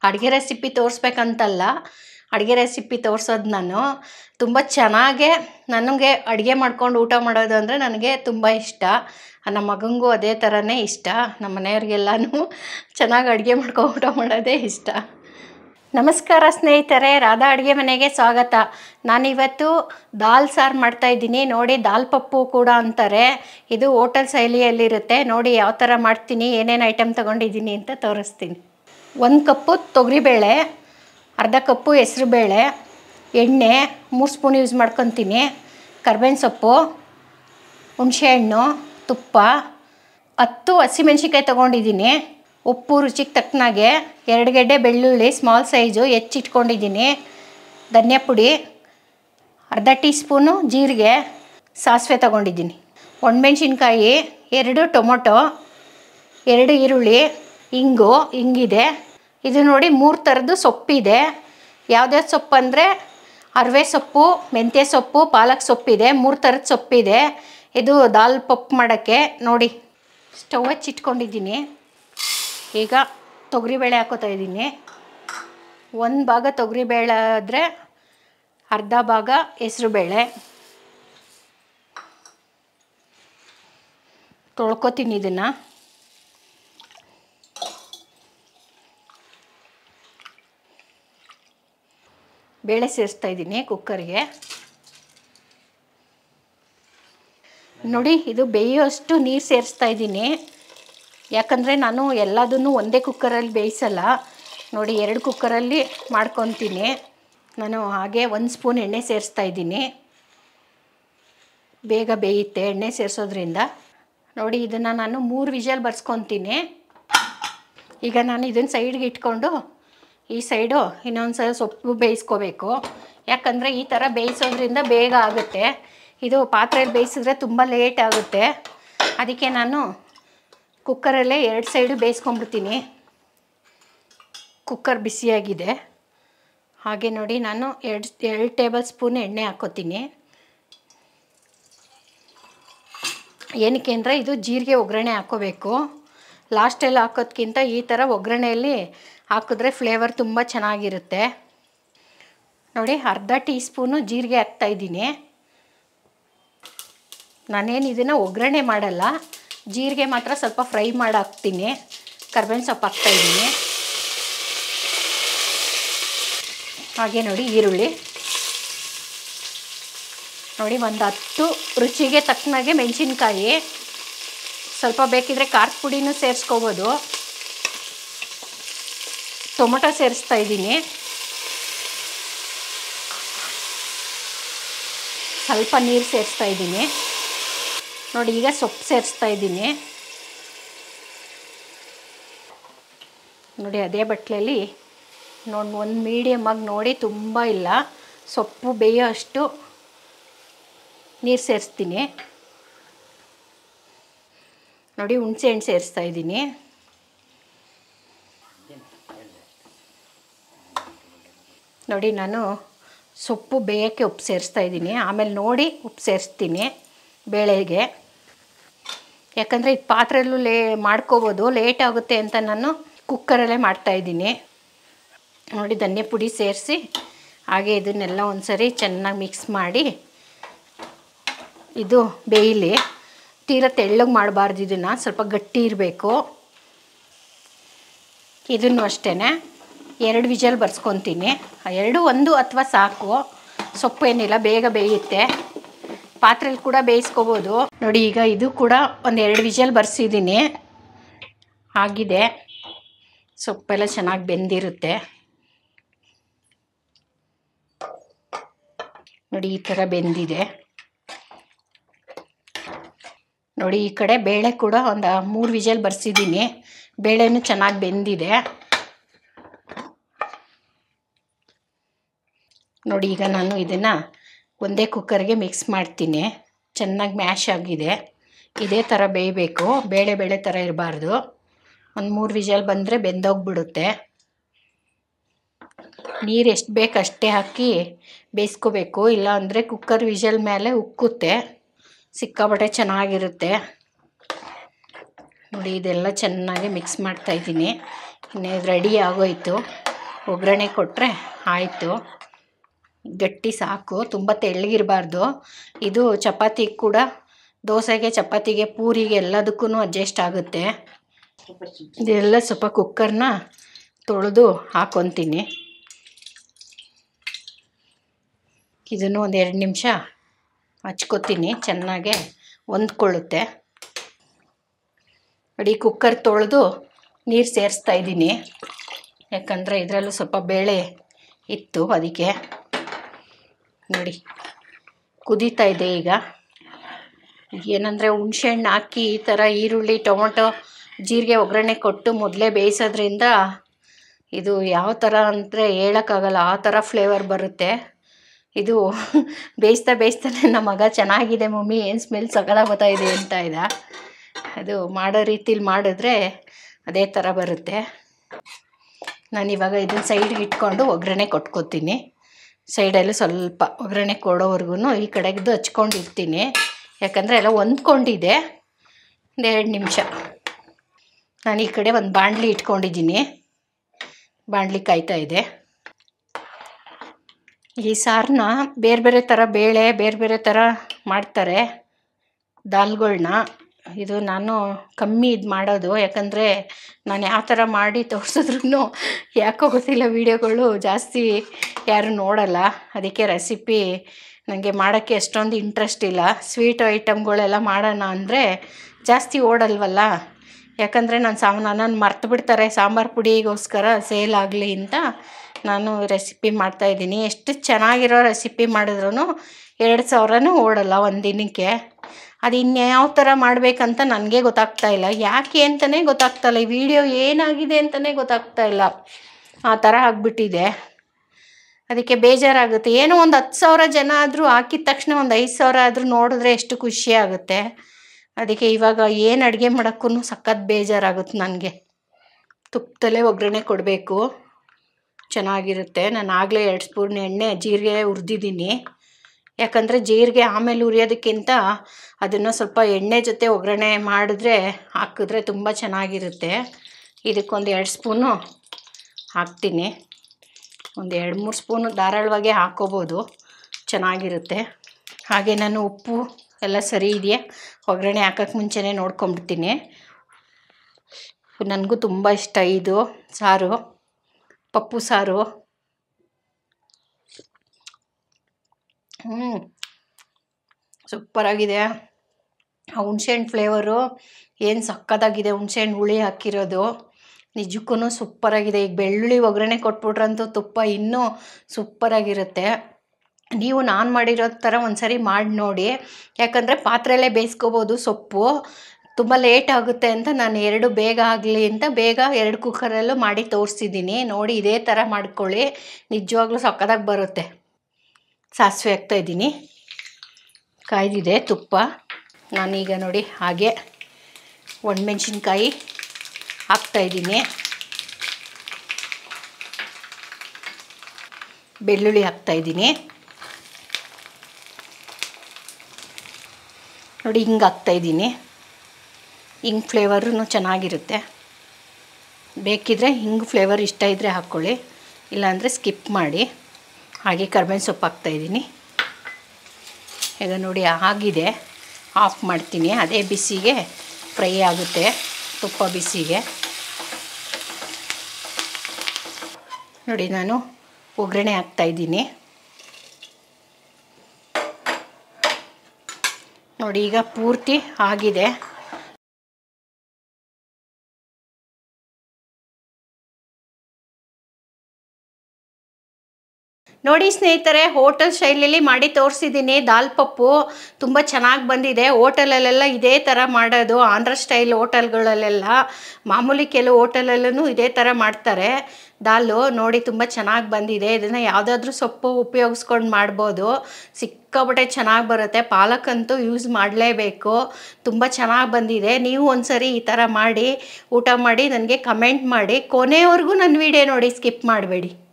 ಅಡುಗೆ ರೆಸಿಪಿ ತೋರಿಸ್ಬೇಕಂತಲ್ಲ ಅಡುಗೆ ರೆಸಿಪಿ ತೋರಿಸೋದು ನಾನು ತುಂಬ ಚೆನ್ನಾಗೇ ನನಗೆ ಅಡುಗೆ ಮಾಡ್ಕೊಂಡು ಊಟ ಮಾಡೋದು ಅಂದರೆ ನನಗೆ ತುಂಬ ಇಷ್ಟ ನಮ್ಮ ಮಗನಿಗೂ ಅದೇ ಥರನೇ ಇಷ್ಟ ನಮ್ಮ ಮನೆಯವ್ರಿಗೆಲ್ಲನೂ ಚೆನ್ನಾಗಿ ಅಡುಗೆ ಮಾಡ್ಕೊಂಡು ಊಟ ಮಾಡೋದೇ ಇಷ್ಟ ನಮಸ್ಕಾರ ಸ್ನೇಹಿತರೆ ರಾಧಾ ಅಡುಗೆ ಮನೆಗೆ ಸ್ವಾಗತ ನಾನಿವತ್ತು ದಾಲ್ ಸಾರು ಮಾಡ್ತಾಯಿದ್ದೀನಿ ನೋಡಿ ದಾಲ್ ಪಪ್ಪು ಕೂಡ ಅಂತಾರೆ ಇದು ಹೋಟೆಲ್ ಶೈಲಿಯಲ್ಲಿರುತ್ತೆ ನೋಡಿ ಯಾವ ಥರ ಮಾಡ್ತೀನಿ ಏನೇನು ಐಟಮ್ ತೊಗೊಂಡಿದ್ದೀನಿ ಅಂತ ತೋರಿಸ್ತೀನಿ ಒಂದು ಕಪ್ಪು ತೊಗರಿಬೇಳೆ ಅರ್ಧ ಕಪ್ಪು ಹೆಸ್ರುಬೇಳೆ ಎಣ್ಣೆ ಮೂರು ಸ್ಪೂನ್ ಯೂಸ್ ಮಾಡ್ಕೊತೀನಿ ಕರ್ಬೇವಿನ ಸೊಪ್ಪು ಹುಣಸೆಹಣ್ಣು ತುಪ್ಪ ಹತ್ತು ಹಸಿಮೆಣ್ಸಿನ್ಕಾಯಿ ತೊಗೊಂಡಿದ್ದೀನಿ ಉಪ್ಪು ರುಚಿಗೆ ತಕ್ಕನಾಗೆ ಎರಡು ಗೆಡ್ಡೆ ಬೆಳ್ಳುಳ್ಳಿ ಸ್ಮಾಲ್ ಸೈಜು ಹೆಚ್ಚಿಟ್ಕೊಂಡಿದ್ದೀನಿ ಧನಿಯಾ ಪುಡಿ ಅರ್ಧ ಟೀ ಸ್ಪೂನು ಜೀರಿಗೆ ಸಾಸಿವೆ ತೊಗೊಂಡಿದ್ದೀನಿ ಒಣಮೆಣ್ಸಿನ್ಕಾಯಿ ಎರಡು ಟೊಮೊಟೊ ಎರಡು ಈರುಳ್ಳಿ ಇಂಗು ಹಿಂಗಿದೆ ಇದು ನೋಡಿ ಮೂರು ಥರದ್ದು ಸೊಪ್ಪಿದೆ ಯಾವ್ದ್ಯಾವ್ದು ಸೊಪ್ಪು ಅಂದರೆ ಅರವೆ ಸೊಪ್ಪು ಮೆಂತ್ಯ ಸೊಪ್ಪು ಪಾಲಕ್ ಸೊಪ್ಪಿದೆ ಮೂರು ಥರದ ಸೊಪ್ಪಿದೆ ಇದು ದಾಲ್ ಪಪ್ಪು ಮಾಡೋಕ್ಕೆ ನೋಡಿ ಸ್ಟವ್ ಹಚ್ಚಿಟ್ಕೊಂಡಿದ್ದೀನಿ ಈಗ ತೊಗರಿಬೇಳೆ ಹಾಕೋತಾ ಇದ್ದೀನಿ ಒಂದು ಭಾಗ ತೊಗರಿಬೇಳೆ ಆದರೆ ಅರ್ಧ ಭಾಗ ಹೆಸ್ರುಬೇಳೆ ತೊಳ್ಕೊತೀನಿ ಇದನ್ನು ಬೇಳೆ ಸೇರಿಸ್ತಾ ಇದ್ದೀನಿ ಕುಕ್ಕರ್ಗೆ ನೋಡಿ ಇದು ಬೇಯೋಷ್ಟು ನೀರು ಸೇರಿಸ್ತಾ ಇದ್ದೀನಿ ಯಾಕಂದರೆ ನಾನು ಎಲ್ಲದನ್ನು ಒಂದೇ ಕುಕ್ಕರಲ್ಲಿ ಬೇಯಿಸಲ್ಲ ನೋಡಿ ಎರಡು ಕುಕ್ಕರಲ್ಲಿ ಮಾಡ್ಕೊತೀನಿ ನಾನು ಹಾಗೆ ಒಂದು ಸ್ಪೂನ್ ಎಣ್ಣೆ ಸೇರಿಸ್ತಾ ಇದ್ದೀನಿ ಬೇಗ ಬೇಯುತ್ತೆ ಎಣ್ಣೆ ಸೇರಿಸೋದ್ರಿಂದ ನೋಡಿ ಇದನ್ನು ನಾನು ಮೂರು ವಿಷಲ್ ಬರ್ಸ್ಕೊತೀನಿ ಈಗ ನಾನು ಇದನ್ನು ಸೈಡ್ಗೆ ಇಟ್ಕೊಂಡು ಈ ಸೈಡು ಇನ್ನೊಂದು ಸಲ ಸೊಪ್ಪು ಬೇಯಿಸ್ಕೋಬೇಕು ಯಾಕಂದರೆ ಈ ಥರ ಬೇಯಿಸೋದ್ರಿಂದ ಬೇಗ ಆಗುತ್ತೆ ಇದು ಪಾತ್ರೆಯಲ್ಲಿ ಬೇಯಿಸಿದ್ರೆ ತುಂಬ ಲೇಟ್ ಆಗುತ್ತೆ ಅದಕ್ಕೆ ನಾನು ಕುಕ್ಕರಲ್ಲೇ ಎರಡು ಸೈಡು ಬೇಯಿಸ್ಕೊಂಬಿಡ್ತೀನಿ ಕುಕ್ಕರ್ ಬಿಸಿಯಾಗಿದೆ ಹಾಗೆ ನೋಡಿ ನಾನು ಎರಡು ಎರಡು ಟೇಬಲ್ ಸ್ಪೂನ್ ಎಣ್ಣೆ ಹಾಕ್ಕೋತೀನಿ ಏನಕ್ಕೆ ಅಂದರೆ ಇದು ಜೀರಿಗೆ ಒಗ್ಗರಣೆ ಹಾಕ್ಕೋಬೇಕು ಲಾಸ್ಟಲ್ಲಿ ಹಾಕೋದ್ಕಿಂತ ಈ ಥರ ಒಗ್ಗರಣೆಯಲ್ಲಿ ಹಾಕಿದ್ರೆ ಫ್ಲೇವರ್ ತುಂಬ ಚೆನ್ನಾಗಿರುತ್ತೆ ನೋಡಿ ಅರ್ಧ ಟೀ ಸ್ಪೂನು ಜೀರಿಗೆ ಹಾಕ್ತಾಯಿದ್ದೀನಿ ನಾನೇನು ಇದನ್ನು ಒಗ್ಗರಣೆ ಮಾಡಲ್ಲ ಜೀರಿಗೆ ಮಾತ್ರ ಸ್ವಲ್ಪ ಫ್ರೈ ಮಾಡಿ ಹಾಕ್ತೀನಿ ಕರ್ಬೇವಿನ ಸೊಪ್ಪು ಹಾಕ್ತಾಯಿದ್ದೀನಿ ಹಾಗೆ ನೋಡಿ ಈರುಳ್ಳಿ ನೋಡಿ ಒಂದು ಹತ್ತು ರುಚಿಗೆ ತಕ್ಕನಾಗೆ ಮೆಣಸಿನ್ಕಾಯಿ ಸ್ವಲ್ಪ ಬೇಕಿದ್ರೆ ಖಾರದ ಪುಡಿನೂ ಸೇರಿಸ್ಕೋಬೋದು ಟೊಮೊಟೊ ಸೇರಿಸ್ತಾ ಇದ್ದೀನಿ ಸ್ವಲ್ಪ ನೀರು ಸೇರಿಸ್ತಾ ಇದ್ದೀನಿ ನೋಡಿ ಈಗ ಸೊಪ್ಪು ಸೇರಿಸ್ತಾ ಇದ್ದೀನಿ ನೋಡಿ ಅದೇ ಬಟ್ಲಲ್ಲಿ ನೋಡಿ ಒಂದು ಮೀಡಿಯಮಾಗಿ ನೋಡಿ ತುಂಬ ಇಲ್ಲ ಸೊಪ್ಪು ಬೇಯೋ ಅಷ್ಟು ನೀರು ಸೇರಿಸ್ತೀನಿ ನೋಡಿ ಹುಣಸೆ ಹಣ್ಣು ಸೇರಿಸ್ತಾ ಇದ್ದೀನಿ ನೋಡಿ ನಾನು ಸೊಪ್ಪು ಬೇಯೋಕ್ಕೆ ಉಪ್ಪು ಸೇರಿಸ್ತಾ ಇದ್ದೀನಿ ಆಮೇಲೆ ನೋಡಿ ಉಪ್ಪು ಸೇರಿಸ್ತೀನಿ ಬೇಳೆಗೆ ಯಾಕಂದರೆ ಇದು ಪಾತ್ರೆಯಲ್ಲೂ ಲೇ ಮಾಡ್ಕೋಬೋದು ಲೇಟ್ ಆಗುತ್ತೆ ಅಂತ ನಾನು ಕುಕ್ಕರಲ್ಲೇ ಮಾಡ್ತಾಯಿದ್ದೀನಿ ನೋಡಿ ಧನ್ಯ ಪುಡಿ ಸೇರಿಸಿ ಹಾಗೆ ಇದನ್ನೆಲ್ಲ ಒಂದು ಸರಿ ಚೆನ್ನಾಗಿ ಮಿಕ್ಸ್ ಮಾಡಿ ಇದು ಬೇಯಲಿ ತೀರ ತೆಳ್ಳಗೆ ಮಾಡಬಾರ್ದು ಇದನ್ನು ಸ್ವಲ್ಪ ಗಟ್ಟಿ ಇರಬೇಕು ಇದನ್ನು ಅಷ್ಟೇ ಎರಡು ವಿಜಲ್ ಬರ್ಸ್ಕೊತೀನಿ ಎರಡು ಒಂದು ಅಥವಾ ಸಾಕು ಸೊಪ್ಪು ಏನಿಲ್ಲ ಬೇಗ ಬೇಯುತ್ತೆ ಪಾತ್ರೆಲಿ ಕೂಡ ಬೇಯಿಸ್ಕೋಬೋದು ನೋಡಿ ಈಗ ಇದು ಕೂಡ ಒಂದು ಎರಡು ವಿಜಲ್ ಬರ್ಸಿದ್ದೀನಿ ಆಗಿದೆ ಸೊಪ್ಪೆಲ್ಲ ಚೆನ್ನಾಗಿ ಬೆಂದಿರುತ್ತೆ ನೋಡಿ ಈ ಥರ ಬೆಂದಿದೆ ನೋಡಿ ಈ ಕಡೆ ಬೇಳೆ ಕೂಡ ಒಂದು ಮೂರು ವಿಜಲ್ ಬರ್ಸಿದ್ದೀನಿ ಬೇಳೆನೂ ಚೆನ್ನಾಗಿ ಬೆಂದಿದೆ ನೋಡಿ ಈಗ ನಾನು ಇದನ್ನು ಒಂದೇ ಕುಕ್ಕರ್ಗೆ ಮಿಕ್ಸ್ ಮಾಡ್ತೀನಿ ಚೆನ್ನಾಗಿ ಮ್ಯಾಶ್ ಆಗಿದೆ ಇದೇ ಥರ ಬೇಯಬೇಕು ಬೇಳೆ ಬೇಳೆ ಥರ ಇರಬಾರ್ದು ಒಂದು ಮೂರು ವಿಜಲ್ ಬಂದರೆ ಬೆಂದೋಗ್ಬಿಡುತ್ತೆ ನೀರು ಎಷ್ಟು ಬೇಕು ಅಷ್ಟೇ ಹಾಕಿ ಬೇಯಿಸ್ಕೋಬೇಕು ಇಲ್ಲ ಅಂದರೆ ಕುಕ್ಕರ್ ವಿಜಲ್ ಮೇಲೆ ಉಕ್ಕುತ್ತೆ ಸಿಕ್ಕಾಪಟ್ಟೆ ಚೆನ್ನಾಗಿರುತ್ತೆ ನೋಡಿ ಇದೆಲ್ಲ ಚೆನ್ನಾಗಿ ಮಿಕ್ಸ್ ಮಾಡ್ತಾಯಿದ್ದೀನಿ ಇನ್ನೇ ರೆಡಿ ಆಗೋಯ್ತು ಒಗ್ಗರಣೆ ಕೊಟ್ಟರೆ ಆಯಿತು ಗಟ್ಟಿ ಸಾಕು ತುಂಬ ತೆಳ್ಳಗಿರಬಾರ್ದು ಇದು ಚಪಾತಿ ಕೂಡ ದೋಸೆಗೆ ಚಪಾತಿಗೆ ಪೂರಿಗೆ ಎಲ್ಲದಕ್ಕೂ ಅಡ್ಜಸ್ಟ್ ಆಗುತ್ತೆ ಇದೆಲ್ಲ ಸ್ವಲ್ಪ ಕುಕ್ಕರ್ನ ತೊಳೆದು ಹಾಕ್ಕೊತೀನಿ ಇದನ್ನು ಒಂದು ಎರಡು ನಿಮಿಷ ಹಚ್ಕೋತೀನಿ ಚೆನ್ನಾಗೆ ಹೊಂದ್ಕೊಳ್ಳುತ್ತೆ ಅಡಿ ಕುಕ್ಕರ್ ತೊಳೆದು ನೀರು ಸೇರಿಸ್ತಾ ಇದ್ದೀನಿ ಯಾಕಂದರೆ ಇದರಲ್ಲೂ ಸ್ವಲ್ಪ ಬೇಳೆ ಇತ್ತು ಅದಕ್ಕೆ ನೋಡಿ ಕುದೀತಾ ಇದೆ ಈಗ ಏನಂದರೆ ಹುಣ್ಸೆಹಣ್ಣು ಹಾಕಿ ಈ ಥರ ಈರುಳ್ಳಿ ಟೊಮೊಟೊ ಜೀರಿಗೆ ಒಗ್ಗರಣೆ ಕೊಟ್ಟು ಮೊದಲೇ ಬೇಯಿಸೋದ್ರಿಂದ ಇದು ಯಾವ ಥರ ಅಂದರೆ ಹೇಳೋಕ್ಕಾಗಲ್ಲ ಆ ಥರ ಫ್ಲೇವರ್ ಬರುತ್ತೆ ಇದು ಬೇಯಿಸ್ತಾ ಬೇಯಿಸ್ತಾನೆ ನಮ್ಮ ಮಗ ಚೆನ್ನಾಗಿದೆ ಮಮ್ಮಿ ಏನು ಸ್ಮೆಲ್ ಸಗದಾಗ ಬರ್ತಾ ಇದೆ ಅಂತ ಇದ್ದ ಅದು ಮಾಡೋ ರೀತಿಲಿ ಮಾಡಿದ್ರೆ ಅದೇ ಥರ ಬರುತ್ತೆ ನಾನು ಇವಾಗ ಇದನ್ನ ಸೈಡ್ಗೆ ಇಟ್ಕೊಂಡು ಒಗ್ಗರಣೆ ಕೊಟ್ಕೋತೀನಿ ಸೈಡಲ್ಲಿ ಸ್ವಲ್ಪ ಒಗ್ಗರಣೆ ಕೊಡೋವರೆಗೂ ಈ ಕಡೆಗಿದ್ದು ಹಚ್ಕೊಂಡಿರ್ತೀನಿ ಯಾಕಂದರೆ ಎಲ್ಲ ಹೊಂದ್ಕೊಂಡಿದೆ ಒಂದು ಎರಡು ನಿಮಿಷ ನಾನು ಈ ಕಡೆ ಒಂದು ಬಾಣಲಿ ಇಟ್ಕೊಂಡಿದ್ದೀನಿ ಬಾಣಲಿ ಕಾಯ್ತಾ ಇದೆ ಈ ಸಾರನ್ನ ಬೇರೆ ಬೇರೆ ಥರ ಬೇಳೆ ಬೇರೆ ಬೇರೆ ಥರ ಮಾಡ್ತಾರೆ ದಾಲ್ಗಳ್ನ ಇದು ನಾನು ಕಮ್ಮಿ ಇದು ಮಾಡೋದು ಯಾಕಂದರೆ ನಾನು ಯಾವ ಥರ ಮಾಡಿ ತೋರಿಸಿದ್ರು ಯಾಕೋ ಗೊತ್ತಿಲ್ಲ ವೀಡಿಯೋಗಳು ಜಾಸ್ತಿ ಯಾರು ನೋಡಲ್ಲ ಅದಕ್ಕೆ ರೆಸಿಪಿ ನನಗೆ ಮಾಡೋಕ್ಕೆ ಅಷ್ಟೊಂದು ಇಂಟ್ರೆಸ್ಟ್ ಇಲ್ಲ ಸ್ವೀಟ್ ಐಟಮ್ಗಳೆಲ್ಲ ಮಾಡೋಣ ಅಂದರೆ ಜಾಸ್ತಿ ಓಡಲ್ವಲ್ಲ ಯಾಕಂದರೆ ನಾನು ಸಾಮ್ ನನ್ನನ್ನು ಮರ್ತು ಬಿಡ್ತಾರೆ ಸಾಂಬಾರು ಪುಡಿಗೋಸ್ಕರ ಸೇಲ್ ಆಗಲಿ ಅಂತ ನಾನು ರೆಸಿಪಿ ಮಾಡ್ತಾಯಿದ್ದೀನಿ ಎಷ್ಟು ಚೆನ್ನಾಗಿರೋ ರೆಸಿಪಿ ಮಾಡಿದ್ರು ಎರಡು ಸಾವಿರನೂ ಓಡಲ್ಲ ಒಂದು ದಿನಕ್ಕೆ ಅದು ಇನ್ಯಾವ ಥರ ಮಾಡಬೇಕಂತ ನನಗೆ ಗೊತ್ತಾಗ್ತಾ ಇಲ್ಲ ಯಾಕೆ ಅಂತಲೇ ಗೊತ್ತಾಗ್ತಾ ಇಲ್ಲ ಈ ವಿಡಿಯೋ ಏನಾಗಿದೆ ಅಂತಲೇ ಗೊತ್ತಾಗ್ತಾ ಇಲ್ಲ ಆ ಥರ ಆಗಿಬಿಟ್ಟಿದೆ ಅದಕ್ಕೆ ಬೇಜಾರಾಗುತ್ತೆ ಏನೋ ಒಂದು ಹತ್ತು ಸಾವಿರ ಜನ ಆದರೂ ಹಾಕಿದ ತಕ್ಷಣ ಒಂದು ಐದು ಸಾವಿರ ಆದರೂ ನೋಡಿದ್ರೆ ಎಷ್ಟು ಖುಷಿ ಆಗುತ್ತೆ ಅದಕ್ಕೆ ಇವಾಗ ಏನು ಅಡುಗೆ ಮಾಡೋಕ್ಕೂ ಸಖತ್ ಬೇಜಾರಾಗುತ್ತೆ ನನಗೆ ತುಪ್ಪದಲ್ಲೇ ಒಗ್ಗರಣೆ ಕೊಡಬೇಕು ಚೆನ್ನಾಗಿರುತ್ತೆ ನಾನು ಆಗಲೇ ಎರಡು ಸ್ಪೂನ್ ಎಣ್ಣೆ ಜೀರಿಗೆ ಹುರಿದಿದ್ದೀನಿ ಯಾಕಂದರೆ ಜೀರಿಗೆ ಆಮೇಲೆ ಹುರಿಯೋದಕ್ಕಿಂತ ಅದನ್ನು ಸ್ವಲ್ಪ ಎಣ್ಣೆ ಜೊತೆ ಒಗ್ಗರಣೆ ಮಾಡಿದ್ರೆ ಹಾಕಿದ್ರೆ ತುಂಬ ಚೆನ್ನಾಗಿರುತ್ತೆ ಇದಕ್ಕೊಂದು ಎರಡು ಸ್ಪೂನು ಹಾಕ್ತೀನಿ ಒಂದು ಎರಡು ಮೂರು ಸ್ಪೂನು ಧಾರಾಳವಾಗೇ ಹಾಕ್ಕೋಬೋದು ಚೆನ್ನಾಗಿರುತ್ತೆ ಹಾಗೆ ನಾನು ಉಪ್ಪು ಎಲ್ಲ ಸರಿ ಇದೆಯಾ ಒಗ್ಗರಣೆ ಹಾಕೋಕ್ಕೆ ಮುಂಚೆನೇ ನೋಡ್ಕೊಂಬಿಡ್ತೀನಿ ನನಗೂ ತುಂಬ ಇಷ್ಟ ಇದು ಸಾರು ಪಪ್ಪು ಸಾರು ಹ್ಞೂ ಸೂಪರಾಗಿದೆ ಆ ಹುಣ್ಸೆಹಣ್ಣು ಫ್ಲೇವರು ಏನು ಸಕ್ಕತ್ತಾಗಿದೆ ಹುಣ್ಸೆಹಣ್ಣು ಹುಳಿ ಹಾಕಿರೋದು ನಿಜಕ್ಕೂ ಸೂಪರಾಗಿದೆ ಈಗ ಬೆಳ್ಳುಳ್ಳಿ ಒಗ್ಗರಣೆ ಕೊಟ್ಬಿಟ್ರಂತೂ ತುಪ್ಪ ಇನ್ನೂ ಸೂಪರಾಗಿರುತ್ತೆ ನೀವು ನಾನು ಮಾಡಿರೋ ಥರ ಒಂದು ಸರಿ ಮಾಡಿ ನೋಡಿ ಯಾಕಂದರೆ ಪಾತ್ರೆಯಲ್ಲೇ ಬೇಯಿಸ್ಕೋಬೋದು ಸೊಪ್ಪು ತುಂಬ ಲೇಟ್ ಆಗುತ್ತೆ ಅಂತ ನಾನು ಎರಡು ಬೇಗ ಆಗಲಿ ಅಂತ ಬೇಗ ಎರಡು ಕುಕ್ಕರಲ್ಲೂ ಮಾಡಿ ತೋರಿಸಿದ್ದೀನಿ ನೋಡಿ ಇದೇ ಥರ ಮಾಡ್ಕೊಳ್ಳಿ ನಿಜವಾಗ್ಲೂ ಸಕ್ಕತ್ತಾಗಿ ಬರುತ್ತೆ ಸಾಸಿವೆ ಹಾಕ್ತಾಯಿದ್ದೀನಿ ಕಾಯ್ದಿದೆ ತುಪ್ಪ ನಾನೀಗ ನೋಡಿ ಹಾಗೆ ಒಣಮೆಣ್ಸಿನ್ಕಾಯಿ ಹಾಕ್ತಾಯಿದ್ದೀನಿ ಬೆಳ್ಳುಳ್ಳಿ ಹಾಕ್ತಾಯಿದ್ದೀನಿ ನೋಡಿ ಹಿಂಗೆ ಹಾಕ್ತಾಯಿದ್ದೀನಿ ಹಿಂಗೆ ಫ್ಲೇವರು ಚೆನ್ನಾಗಿರುತ್ತೆ ಬೇಕಿದ್ರೆ ಹಿಂಗೆ ಫ್ಲೇವರ್ ಇಷ್ಟ ಇದ್ದರೆ ಹಾಕ್ಕೊಳ್ಳಿ ಇಲ್ಲಾಂದರೆ ಸ್ಕಿಪ್ ಮಾಡಿ ಹಾಗೆ ಕರ್ಬೇವಿನ ಸೊಪ್ಪು ಹಾಕ್ತಾಯಿದ್ದೀನಿ ಈಗ ನೋಡಿ ಆಗಿದೆ ಆಫ್ ಮಾಡ್ತೀನಿ ಅದೇ ಬಿಸಿಗೆ ಫ್ರೈ ಆಗುತ್ತೆ ತುಪ್ಪ ಬಿಸಿಗೆ ನೋಡಿ ನಾನು ಒಗ್ಗರಣೆ ಹಾಕ್ತಾಯಿದ್ದೀನಿ ನೋಡಿ ಈಗ ಪೂರ್ತಿ ಆಗಿದೆ ನೋಡಿ ಸ್ನೇಹಿತರೆ ಹೋಟೆಲ್ ಶೈಲಿಯಲ್ಲಿ ಮಾಡಿ ತೋರಿಸಿದ್ದೀನಿ ದಾಲ್ ಪಪ್ಪು ತುಂಬ ಚೆನ್ನಾಗಿ ಬಂದಿದೆ ಹೋಟೆಲಲ್ಲೆಲ್ಲ ಇದೇ ಥರ ಮಾಡೋದು ಆಂಧ್ರ ಸ್ಟೈಲ್ ಹೋಟೆಲ್ಗಳಲ್ಲೆಲ್ಲ ಮಾಮೂಲಿ ಕೆಲವು ಹೋಟೆಲಲ್ಲೂ ಇದೇ ಥರ ಮಾಡ್ತಾರೆ ದಾಲು ನೋಡಿ ತುಂಬ ಚೆನ್ನಾಗಿ ಬಂದಿದೆ ಇದನ್ನು ಯಾವುದಾದ್ರೂ ಸೊಪ್ಪು ಉಪಯೋಗಿಸ್ಕೊಂಡು ಮಾಡ್ಬೋದು ಸಿಕ್ಕಾಪಟ್ಟೆ ಚೆನ್ನಾಗಿ ಬರುತ್ತೆ ಪಾಲಕಂತೂ ಯೂಸ್ ಮಾಡಲೇಬೇಕು ತುಂಬ ಚೆನ್ನಾಗಿ ಬಂದಿದೆ ನೀವು ಒಂದ್ಸರಿ ಈ ಥರ ಮಾಡಿ ಊಟ ಮಾಡಿ ನನಗೆ ಕಮೆಂಟ್ ಮಾಡಿ ಕೊನೆವರೆಗೂ ನನ್ನ ವೀಡಿಯೋ ನೋಡಿ ಸ್ಕಿಪ್ ಮಾಡಬೇಡಿ